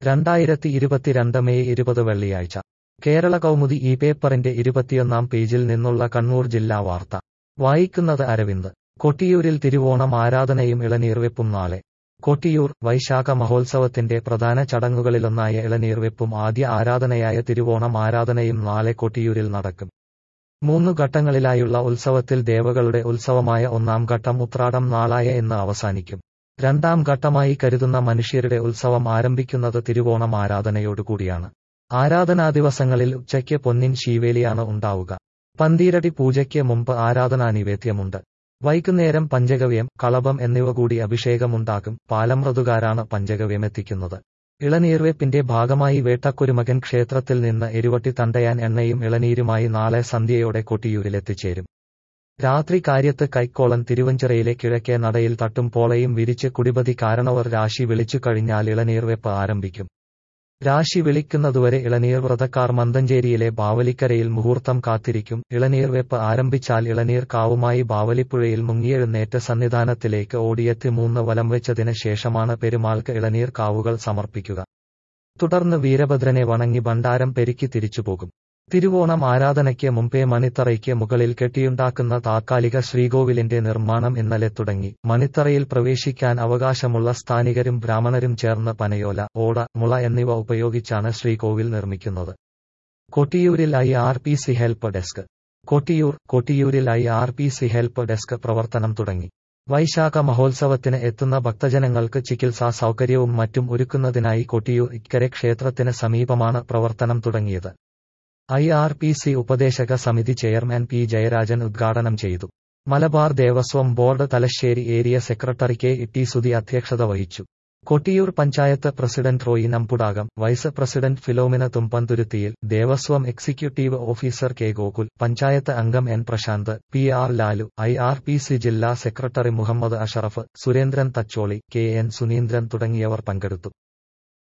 രണ്ടായിരത്തി ഇരുപത്തിരണ്ട് മെയ് ഇരുപത് വെള്ളിയാഴ്ച കേരള കൗമുദി ഈ പേപ്പറിന്റെ ഇരുപത്തിയൊന്നാം പേജിൽ നിന്നുള്ള കണ്ണൂർ ജില്ലാ വാർത്ത വായിക്കുന്നത് അരവിന്ദ് കൊട്ടിയൂരിൽ തിരുവോണം ആരാധനയും ഇളനീർവെപ്പും നാളെ കൊട്ടിയൂർ വൈശാഖ മഹോത്സവത്തിന്റെ പ്രധാന ചടങ്ങുകളിലൊന്നായ ഇളനീർവെപ്പും ആദ്യ ആരാധനയായ തിരുവോണം ആരാധനയും നാളെ കൊട്ടിയൂരിൽ നടക്കും മൂന്നു ഘട്ടങ്ങളിലായുള്ള ഉത്സവത്തിൽ ദേവകളുടെ ഉത്സവമായ ഒന്നാം ഘട്ടം ഉത്രാടം നാളായ എന്ന് അവസാനിക്കും രണ്ടാം ഘട്ടമായി കരുതുന്ന മനുഷ്യരുടെ ഉത്സവം ആരംഭിക്കുന്നത് തിരുവോണം ആരാധനയോടുകൂടിയാണ് ആരാധനാ ദിവസങ്ങളിൽ ഉച്ചയ്ക്ക് പൊന്നിൻ ശീവേലിയാണ് ഉണ്ടാവുക പന്തീരടി പൂജയ്ക്ക് മുമ്പ് ആരാധനാ നിവേദ്യമുണ്ട് വൈകുന്നേരം പഞ്ചഗവ്യം കളഭം എന്നിവ കൂടി അഭിഷേകമുണ്ടാകും പാലമൃതുകാരാണ് പഞ്ചഗവ്യമെത്തിക്കുന്നത് ഇളനീർവെപ്പിന്റെ ഭാഗമായി വേട്ടക്കുരുമകൻ ക്ഷേത്രത്തിൽ നിന്ന് എരുവട്ടി തണ്ടയാൻ എണ്ണയും ഇളനീരുമായി നാളെ സന്ധ്യയോടെ കൊട്ടിയൂരിലെത്തിച്ചേരും രാത്രി കാര്യത്ത് കൈക്കോളൻ തിരുവഞ്ചിറയിലെ കിഴക്കേ നടയിൽ തട്ടും പോളയും വിരിച്ച് കുടിപതി കാരണവർ രാശി വിളിച്ചു കഴിഞ്ഞാൽ ഇളനീർവെപ്പ് ആരംഭിക്കും രാശി വിളിക്കുന്നതുവരെ ഇളനീർ വ്രതക്കാർ മന്തഞ്ചേരിയിലെ ബാവലിക്കരയിൽ മുഹൂർത്തം കാത്തിരിക്കും ഇളനീർവെപ്പ് ആരംഭിച്ചാൽ ഇളനീർ കാവുമായി ബാവലിപ്പുഴയിൽ മുങ്ങിയെഴുന്നേറ്റ് സന്നിധാനത്തിലേക്ക് ഓടിയെത്തി മൂന്ന് വലം വെച്ചതിന് ശേഷമാണ് പെരുമാൾക്ക് ഇളനീർ കാവുകൾ സമർപ്പിക്കുക തുടർന്ന് വീരഭദ്രനെ വണങ്ങി ഭണ്ഡാരം പെരുക്കി തിരിച്ചുപോകും തിരുവോണം ആരാധനയ്ക്ക് മുമ്പേ മണിത്തറയ്ക്ക് മുകളിൽ കെട്ടിയുണ്ടാക്കുന്ന താത്കാലിക ശ്രീകോവിലിന്റെ നിർമ്മാണം ഇന്നലെ തുടങ്ങി മണിത്തറയിൽ പ്രവേശിക്കാൻ അവകാശമുള്ള സ്ഥാനികരും ബ്രാഹ്മണരും ചേർന്ന് പനയോല ഓട മുള എന്നിവ ഉപയോഗിച്ചാണ് ശ്രീകോവിൽ നിർമ്മിക്കുന്നത് കൊട്ടിയൂരിൽ I R P C help desk Kottiyoor കൊട്ടിയൂരിൽ I R P C help desk പ്രവർത്തനം തുടങ്ങി വൈശാഖ മഹോത്സവത്തിന് എത്തുന്ന ഭക്തജനങ്ങൾക്ക് ചികിത്സാ സൗകര്യവും മറ്റും ഒരുക്കുന്നതിനായി കൊട്ടിയൂർ ഇക്കരെ ക്ഷേത്രത്തിന് സമീപമാണ് പ്രവർത്തനം തുടങ്ങിയത് ഐ ആർ പി സി ഉപദേശക സമിതി ചെയർമാൻ പി ജയരാജൻ ഉദ്ഘാടനം ചെയ്തു Malabar Devaswom board Thalassery area secretary K Itti Suthi അധ്യക്ഷത വഹിച്ചു Kottiyoor panchayat president Roy Nambudakam vice president Philomina തുമ്പന്തുരുത്തിയിൽ Devaswom executive officer K Gokul panchayat അംഗം N Prashanth P R Lalu I R P C ജില്ലാ secretary Muhammad Ashraf Surendran Thacholi K N Suneendran തുടങ്ങിയവർ പങ്കെടുത്തു